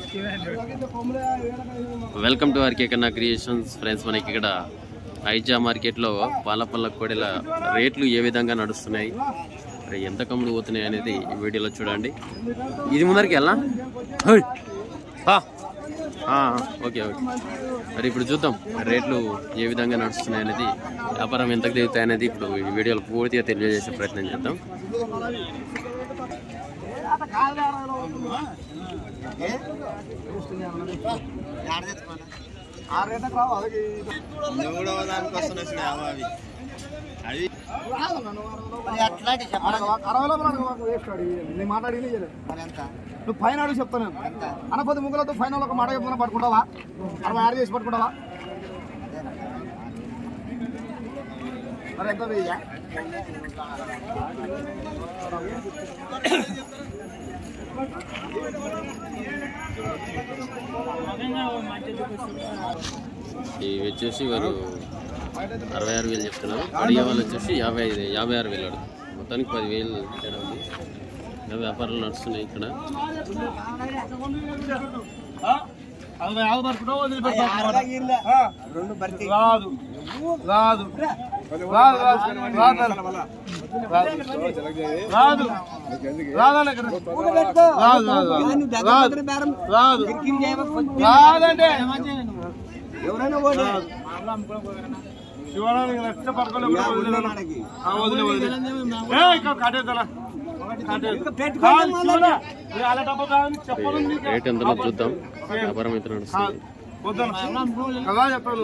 Welcome to R K Kanna creations friends మనకి ఇక్కడ ఐజా మార్కెట్లో పాలపల్ల కోడెల రేట్లు ఏ విధంగా నడుస్తున్నాయి మరి ఎంత కమ్ముడు పోతున్నాయి అనేది ఈ వీడియోలో చూడండి ఇది ముందరికి వెళ్ళా హోయ్. ఆ. ఆ, ఓకే ఓకే మరి ఇప్పుడు చూద్దాం రేట్లు ఏ విధంగా నడుస్తున్నాయి అనేది వ్యాపారం ఎంతకు దిగుతాయి అనేది ఇప్పుడు ఈ వీడియోలో పూర్తిగా తెలియజేసే ప్రయత్నం చేద్దాం మూడవ దానికి వస్తున్నాయి అవి అవి నేను మాట్లాడి నువ్వు ఫైన్ అడుగు చెప్తాను అనపది ముగ్గులతో ఫైన్ ఒక మాట చెప్తున్నా పట్టుకుంటావా అరవై ఆరు చేసి పట్టుకుంటావా మరి ఎంత వెయ్యా ఇవి వచ్చేసి వారు అరవై ఆరు వేలు చెప్తున్నారు అడిగే వాళ్ళు వచ్చేసి యాభై ఐదు యాభై ఆరు వేలు అడుగు మొత్తానికి పదివేలు తేడా ఉంది ఇంకా వ్యాపారాలు నడుస్తున్నాయి ఇక్కడ అరవై ఆరు పట్టుకుంటావా వదిలిపెడతావా? ఆ? రాదు రాదు రాదు రాదు రాదు రాదు రాదన్న ఇక్కడ. రాదు రాదు రాదు రాదు రాదంటే శివరానికి నచ్చిన పట్టుకోలే కూడా వదిలేను. ఆ, వదిలే వదిలే ఏ, ఇక్కడ కట్టేద్దానా కట్టేద్దాం. కాదు, శివరా, ఇది అలా డబ్బా కాదని చెప్పను నీకు. రేట్ ఎంతలో చూద్దాం వ్యాపారం అయితే నడుస్తుంది వద్దన్న. కదా చెప్తాను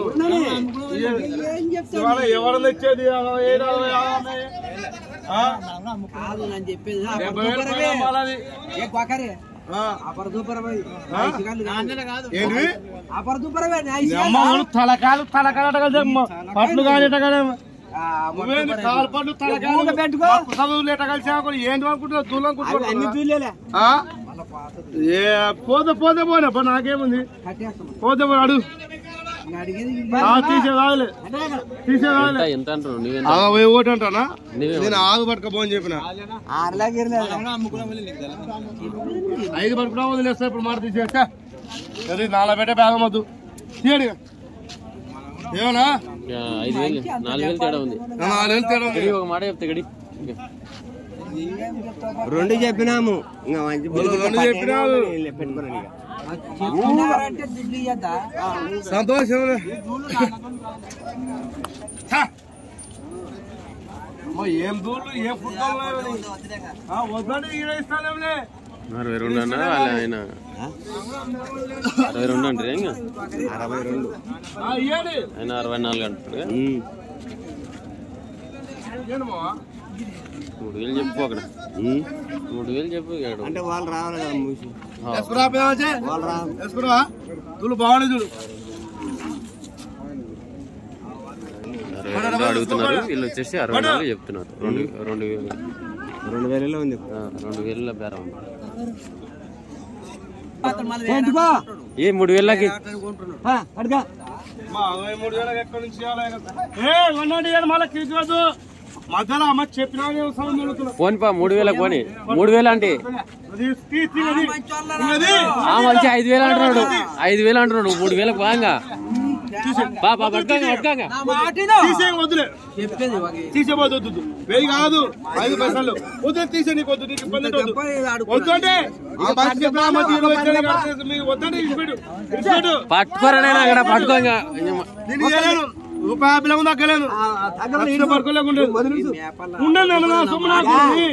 ఇవాళ ఎవరు తెచ్చేది ఏ నలభై యాభై? ఆ? డెబ్బై వేలు పైన అమ్మాలది. ఆ. ఆ? ఏంటిది? నీ అమ్మ వాడు తలకాలు తలకాలు అటగలదే అమ్మ. పట్లు కానీ ఎటగలే నువ్వేంది కాలు పళ్ళు తలకాలు పప్పు చదువులు ఎటగలిసా ఏంటి అనుకుంటున్నావు దూరం అనుకుంటున్నావు ఆ? ఏ పోతే పోతే పోనే అబ్బా నాకేముంది పోతే పోయి అడుగు ఆ, తీసే రాదులే తీసే రాదులే ఎంత ఎంత అంటున్నావు నువ్వెంత ఆ, వెయ్యి ఒకటి అంటానా నువ్వే నేను ఆగు పట్టుకపోని చెప్పిన ఐదు పట్టుకున్నా వదిలేస్తా ఇప్పుడు మాట తీసేస్తా అది నాలుగు పెట్టే బ్యాగం వద్దు తీయడు ఇక. ఏమన్నా ఆ, ఐదు వేలు నాలుగు వేలు తేడా ఉంది నాలుగు వేలు తేడా ఉంది. గడి ఒక మాట చెప్తే గడి ఇంకా. రెండు చెప్పినాము ఇంకా మంచి రెండు చెప్పినావు. పెట్టుకున్నాను సంతోషం ఛ! అమ్మా, ఏం దూళ్ళు ఏం ఫుట్బాల్ వద్దండి ఈడ ఇస్తానేంలే అరవై రెండు అన్నా వాళ్ళ ఆయన అరవై రెండు అంటారు ఇంకా అరవై రెండు ఆ, ఇయ్యండి ఆయన అరవై నాలుగు అంటాడు ఇయ్యండి మావా. మూడు వేలు చెప్పు అక్కడ మూడు వేలు చెప్పు ఏడు అంటే వాళ్ళు రావాలి కదా మూసి వేసుకురా పిల్లవాచే. వాళ్ళు రా వేసుకురా తులు బాగుంది చూడు అరవై రెండు అడుగుతున్నారు వీళ్ళు వచ్చేసి అరవై నాలుగు చెప్తున్నారు రెండు రెండు వేలు రెండు వేలలో ఉంది ఆ, రెండు వేల బేరం ఉంది పెట్టుకో ఏ మూడు వేలకి అడుగా మా అరవై మూడు వేలకు ఎక్కడి నుంచి ఇవ్వాలి? ఏ వన్నాడు ఇయ్యండి, మళ్ళా తీసుకోవద్దు మధ్యలో అమ్మ చెప్పినా నేను సౌండ్ జరుగుతున్నా. ఫోన్ పా మూడు వేలకు పోనీ మూడు వేలు అంటే అది తీ, తీ, అది. అది. ఆ మంచి ఐదు వేలు అంటున్నాడు ఐదు వేలు అంటున్నాడు మూడు వేలకు బాగా పా పా పట్టుకోంగా పట్టుకోంగా తీసేయ వద్దులే తీసేపోద్దు వద్దు వెయ్యి కాదు ఐదు పైసలు వద్దు తీసే నీకు వద్దు నీకు ఇబ్బంది వద్దు వద్దు అంటే ఆ బస్ చెప్పినా మంచి ఇరవై వేలు కడితే మీకు వద్దంటే ఇచ్చిపెట్టు ఇచ్చిపెట్టు పట్టుకోరనైనా అక్కడ పట్టుకోంగా నేను ఇయ్యలేను రూపాయి బిల్లం దక్కలేను లక్ష పడుకోలేకుండేది ఉండదు అన్న నా సొమ్ము నాకు ఉంది.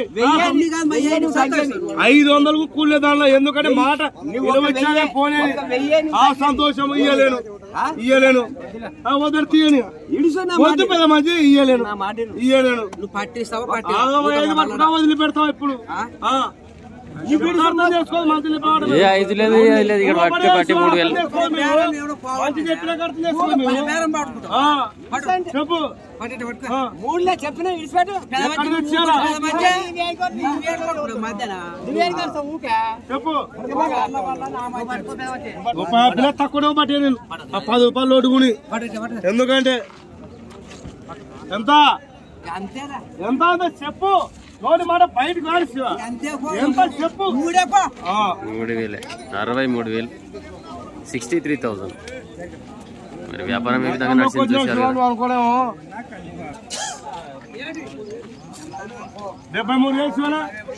ఐదు వందలకు కూలే దానిలో ఎందుకంటే మాట వచ్చానే పోనే ఆ సంతోషం ఇయ్యలేను ఇయ్యలేను ఆ వద్దు తీయని వద్దు పెద్ద మంచి ఇయ్యలేను ఇయ్యలేను పట్టిస్తావా ఆగమ ఐదు పట్టుకున్నా వదిలి పెడతావు ఇప్పుడు ఆ. ఇప్పుడు అర్థం చేసుకోదు మంత్లీ పాట ఏ ఐదు లేదు ఏ లేదు ఇక్కడ పట్టి పట్టి మూడు వేలు మంచి చెప్పినా అర్థం చేసుకోదు మేము. ఆ. చెప్పు ఆ. మూడులే చెప్పిన ఇడిచిపెట్టు ఎక్కడికి వచ్చారా? చెప్పు రూపాయి పిల్ల తక్కువ పట్టే నేను ఆ పది రూపాయలు ఒడుగుని ఎందుకంటే ఎంత అంతేరా ఎంత అంత చెప్పు నోటి మాట బయటకు రాడు శివ ఎంత చెప్పు ఆ. మూడు వేలే అరవై మూడు వేలు సిక్స్టీ త్రీ థౌజండ్ మరి వ్యాపారం ఏ విధంగా నడిచింది చూశారు కదా నువ్వు అనుకోలేము డెబ్బై మూడు వేలు శివనా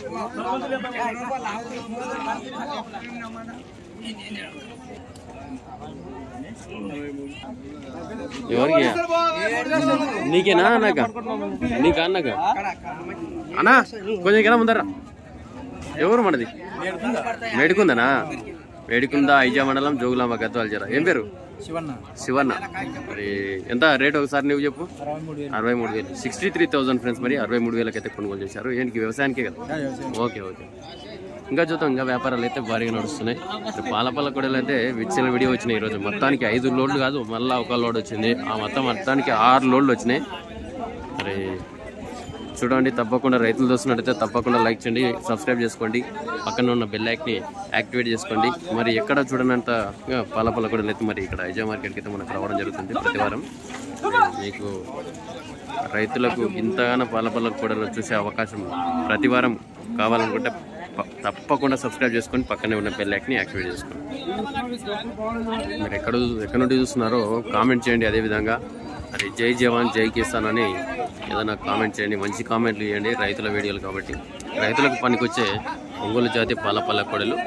ఎవరికి నీకేనా అన్నాక నీకా అన్నాక అన్నా కొంచెం కదా ముందరా ఎవరు మనది మేడికుందనా మేడికుందా ఐజా మండలం జోగులాంబ గద్వాల జర ఏం పేరు శివన్న మరి ఎంత రేట్ ఒకసారి నువ్వు చెప్పు అరవై మూడు వేలు సిక్స్టీ త్రీ థౌసండ్ ఫ్రెండ్స్ మరి అరవై మూడు వేలకి అయితే కొనుగోలు చేశారు ఏంటి వ్యవసాయానికే కదా ఓకే ఓకే ఇంకా చూద్దాం ఇంకా వ్యాపారాలు అయితే భారీగా నడుస్తున్నాయి మరి పాలపల్ల కొడలు అయితే విచ్చల విడియో వచ్చినాయి ఈరోజు మొత్తానికి ఐదు లోడ్లు కాదు మళ్ళీ ఒక లోడ్ వచ్చింది ఆ మొత్తం మొత్తానికి ఆరు లోడ్లు వచ్చినాయి మరి చూడండి తప్పకుండా రైతులు చూస్తున్నట్టయితే తప్పకుండా లైక్ చేయండి సబ్స్క్రైబ్ చేసుకోండి పక్కన ఉన్న బెల్ ఐక్ని యాక్టివేట్ చేసుకోండి మరి ఎక్కడ చూడనంత పాలపల్ల కూడా అయితే మరి ఇక్కడ ఐజా మార్కెట్కి అయితే మనకు రావడం జరుగుతుంది ప్రతి వారం మీకు రైతులకు ఇంతగానో పాలపల్ల కూడా చూసే అవకాశం ప్రతి వారం కావాలనుకుంటే ప- తప్పకుండా సబ్స్క్రైబ్ చేసుకొని పక్కనే ఉన్న బెల్ ఐక్ని యాక్టివేట్ చేసుకోండి మీరు ఎక్కడ ఎక్కడ నుండి చూస్తున్నారో కామెంట్ చేయండి అదేవిధంగా మరి జై జవాన్ జై కిసాన్ అని ఏదైనా కామెంట్ చేయండి మంచి కామెంట్లు ఇవ్వండి రైతుల వీడియోలు కాబట్టి రైతులకు పనికొచ్చే ఒంగోలు జాతి పాల పల్ల కొడలు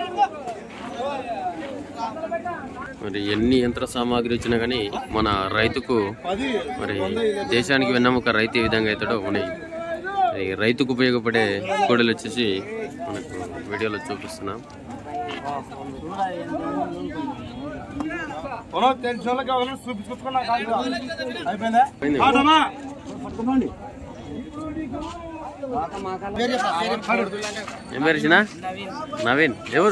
మరి ఎన్ని యంత్ర సామాగ్రి వచ్చినా కానీ మన రైతుకు మరి దేశానికి వెన్నముక రైతు ఏ విధంగా అవుతాడో మన ఈ రైతుకు ఉపయోగపడే కోడలు వచ్చేసి మనకు వీడియోలో చూపిస్తున్నాం మనం తెలిసిన వాళ్ళకి ఎవరైనా చూపించుకున్నా కాదు అయిపోయిందా పోయింది. కాదమ్మా ఏం పేరు చిన్న? నవీన్ ఎవరు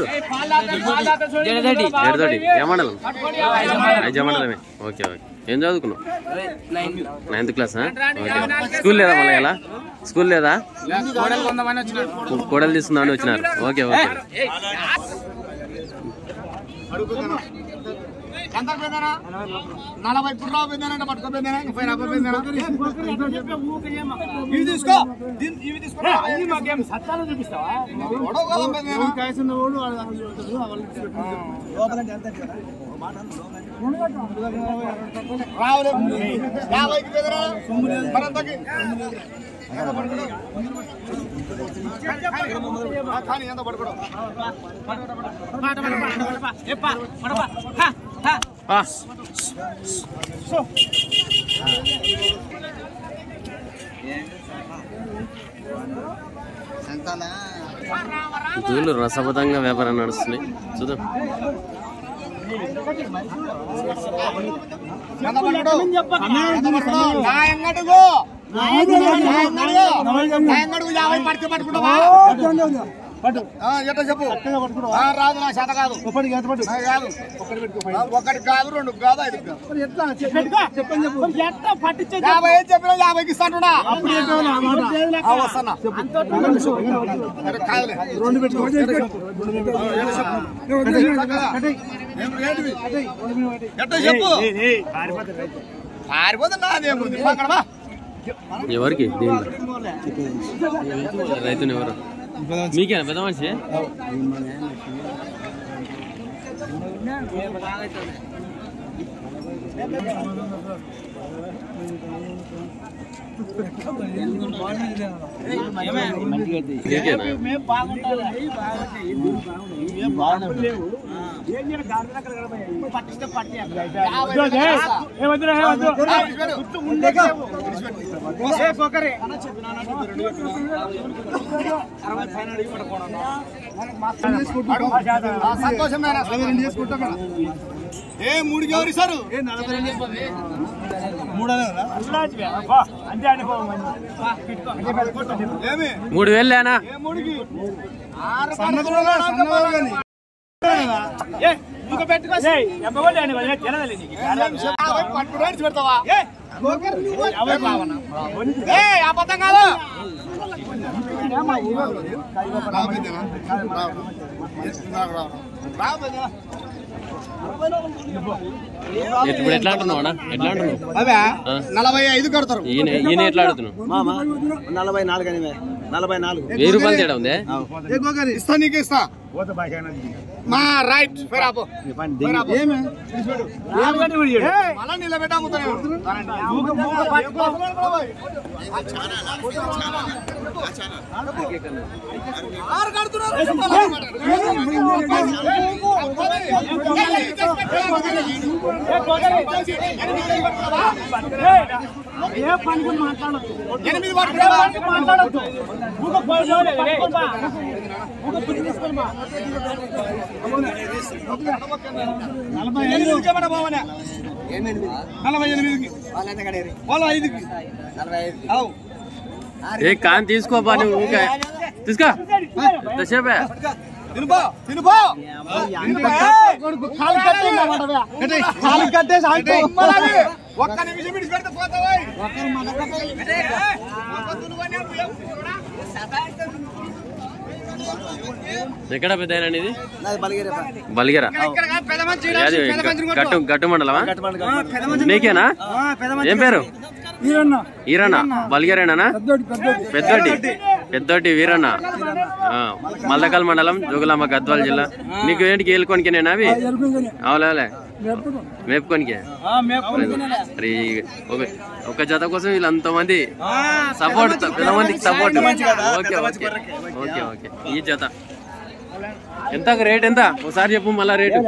ఏడుదోటి ఏ మండలం ఐజా మండలమే ఓకే ఓకే ఏం చదువుకున్నావు నైన్త్ క్లాస్ ఓకే స్కూల్ లేదా మళ్ళీ ఎలా స్కూల్ లేదా కోడలు తీసుకుందామని వచ్చినారు ఓకే ఓకే నలభై పుట్రావు పెందానంటే పట్టుకో పెందానా ఇంకా పైన అబ్బాయి పెందానా ఇవి తీసుకో దీన్ని- ఇవి తీసుకో మాకేం సత్తాలు చూపిస్తావా రావులే యాభైకి పెదరా మరంతకి కానీ ఎంత పడుకోవడం ఆ. దూలు రసబద్ధంగా వ్యాపారం నడుస్తున్నాయి చూద్దాం ఎంత పడుకోవడం ఎంత పడుకోవడం నా ఎంగడుగు నా ఎంగడుగు నా ఎంగడుగు యాభై పడితే పట్టుకుంటావా ఆ, ఎట్లా చెప్పు ఆ, రాదు నా చేత కాదు ఆ, కాదు ఆ, ఒకటి కాదు రెండు కాదు ఐదు కాదు యాభై ఏం చెప్పినా యాభైకి ఇస్తాంటున్నా ఆ, వస్తానా అరే, కాదులే. ఏం రేటువి? ఎట్లా చెప్పు పారిపోతే నాదేముంది పక్కడమా ఎవరికి దీనిలో రైతుని ఎవరు మీకేనా పెద్ద మనిషి మీకేనా సంతోషమైన ఏ మూడు ఎవరు ఇస్తారు ఏమి మూడు వేలు లేనా ఏ మూడుకి సన్నగా పట్టుకోవడానికి పెడతావా ఏ అబద్ధం కాదు ఇప్పుడు ఎట్లా అంటున్నావు అన్న ఎట్లా అంటున్నావు అవే ఆ. నలభై ఐదు కడతారు ఈయన ఈయన ఎట్లా అడుగుతున్నావు మామ నలభై నాలుగు అని నలభై నాలుగు వెయ్యి రూపాయలు తేడా ఉంది ఇస్తా నీకు ఇస్తా మా రైట్ ఏమే మళ్ళా నిలబెట్టి అమ్ముతానే ఆరు ఎనిమిది మాట్లాడద్దు నలభై ఎనిమిదికి ఏమన్నా బావనా నలభై ఎనిమిదికి వాళ్ళ ఐదుకి అవు ఏ కాన్ తీసుకోబా నువ్వు ఊరికే. తీసుకో ఎంతసేపే తినుపో తినుపో కాలు కట్టే కాలు కట్టేసి ఆగిపో. ఒక్క నిమిషం ఇడిచి పెడితే పోతావా ఎక్కడ పెద్ద ఇది బలిగరా అది గట్టు గట్టు మండలమా నీకేనా ఏం పేరు ఈరన్న బలిగరేనా పెద్దోటి పెద్దోటి వీరన్న ఆ, మల్లకల్ మండలం జోగులాంబ గద్వాల జిల్లా నీకు ఏంటికి ఏలుకొనికేనేనా అవి అవులే మేపుకొనికే మరి ఒక- ఒక జత కోసం వీళ్ళు అంతమంది సపోర్ట్ మందికి support okay okay okay okay ఈ జత ఎంత రేట్ ఎంత ఒకసారి చెప్పు మళ్ళా రేటు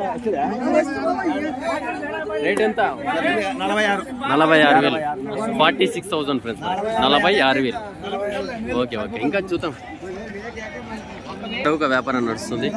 రేట్ ఎంత నలభై ఆరు నలభై ఆరు వేలు ఫార్టీ సిక్స్ థౌసండ్ ఫ్రెండ్స్ నలభై ఆరు వేలు ఓకే ఓకే ఇంకా చూద్దాం ఒక వ్యాపారం నడుస్తుంది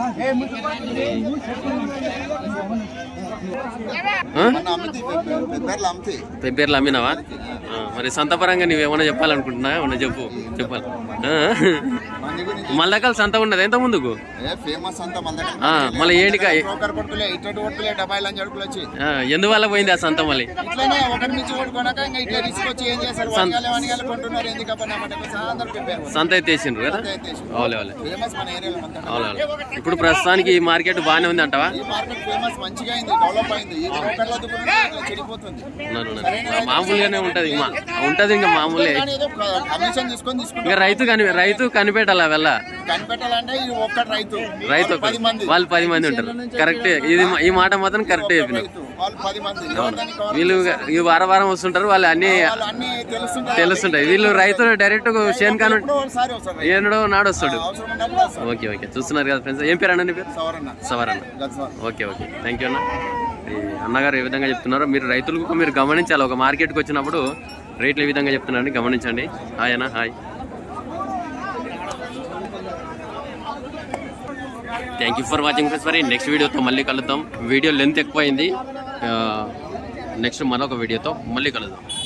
ఆ? పెబ్బేర్లు అమ్మినావా ఆ, మరి సంతపరంగా నువ్వేమన్నా చెప్పాలనుకుంటున్నా ఏమన్నా చెప్పు చెప్పాలి ఆ? మల్లకల్ సంత ఉన్నది ఎంత ముందుకు ఫేమస్ అంతా మన ఆ, మళ్ళీ ఏంటికా బ్రోకర్ కొడుకులే ఇటువంటి కొడుకులే డబ్బాయిలు అని జడుకులు వచ్చి ఆ, ఎందువల్ల పోయింది ఆ సంత మళ్ళీ ఇట్లనే ఒకటి నుంచి కొడుకున్నాక ఇంకా ఇట్లా తీసుకొచ్చి ఏం చేస్తారు వనగాలి వనగాలి కొంటున్నారు ఎందుకప్ప అందరూ చెప్పారు సంత ఎత్తేసిండ్రు కదా అవులే అవులే ఫేమస్ మన ఏరియాలో మొత్తం అవులే అవులే ఇప్పుడు ప్రస్తుతానికి ఈ మార్కెట్ బాగానే ఉంది అంటావా ఈ మార్కెట్ ఫేమస్ మంచిగా అయింది డెవలప్ అయింది ఈ బ్రోకర్ల దుకాణం ఇట్లా చెడిపోతుంది ఉన్నారు, ఉన్నారు. ఆ, మామూలుగానే ఉంటది మా ఉంటది ఇంకా మామూలే కానీ ఏదో కమిషన్ తీసుకొని తీసుకుంటారు ఇంకా రైతు కని రైతు కనిపెట్టాలా వెళ్ళ కనిపెట్టాలంటే ఇది ఒక్కటి రైతు రైతు వాళ్ళు పది మంది వాళ్ళు పది మంది ఉంటారు కరెక్ట్ ఇది మా- ఈ మాట మాత్రం కరెక్ట్ చెప్పిన రైతు వాళ్ళు పది మంది ఎవరిదాన్ని cover వీళ్ళు ఈ వారం వారం వస్తుంటారు వాళ్ళు అన్ని వాళ్ళు అన్ని తెలుస్తుంటాయి తెలుస్తుంటాయి వీళ్ళు రైతు డైరెక్ట్ షేన్ కాను ఎప్పుడో ఒకసారి వస్తారు ఏనాడో నాడు వస్తాడు అవసరం ఉన్నప్పుడు వస్తారు ఓకే ఓకే చూస్తున్నారు కదా ఫ్రెండ్స్ ఏం పేరు అన్న నీ పేరు సవరన్న సవర్ అన్న Gadwal okay okay thank you అన్న ఈ అన్నగారు ఏ విధంగా చెప్తున్నారో మీరు రైతులకు మీరు గమనించాలి ఒక మార్కెట్కి వచ్చినప్పుడు రేట్లు ఏ విధంగా చెప్తున్నారని గమనించండి హాయ్ అన్న hi thank you for watching friends మరి నెక్స్ట్ వీడియోతో మళ్ళీ కలుద్దాం వీడియో లెంత్ ఎక్కువైంది నెక్స్ట్ మరొక వీడియోతో మళ్ళీ కలుద్దాం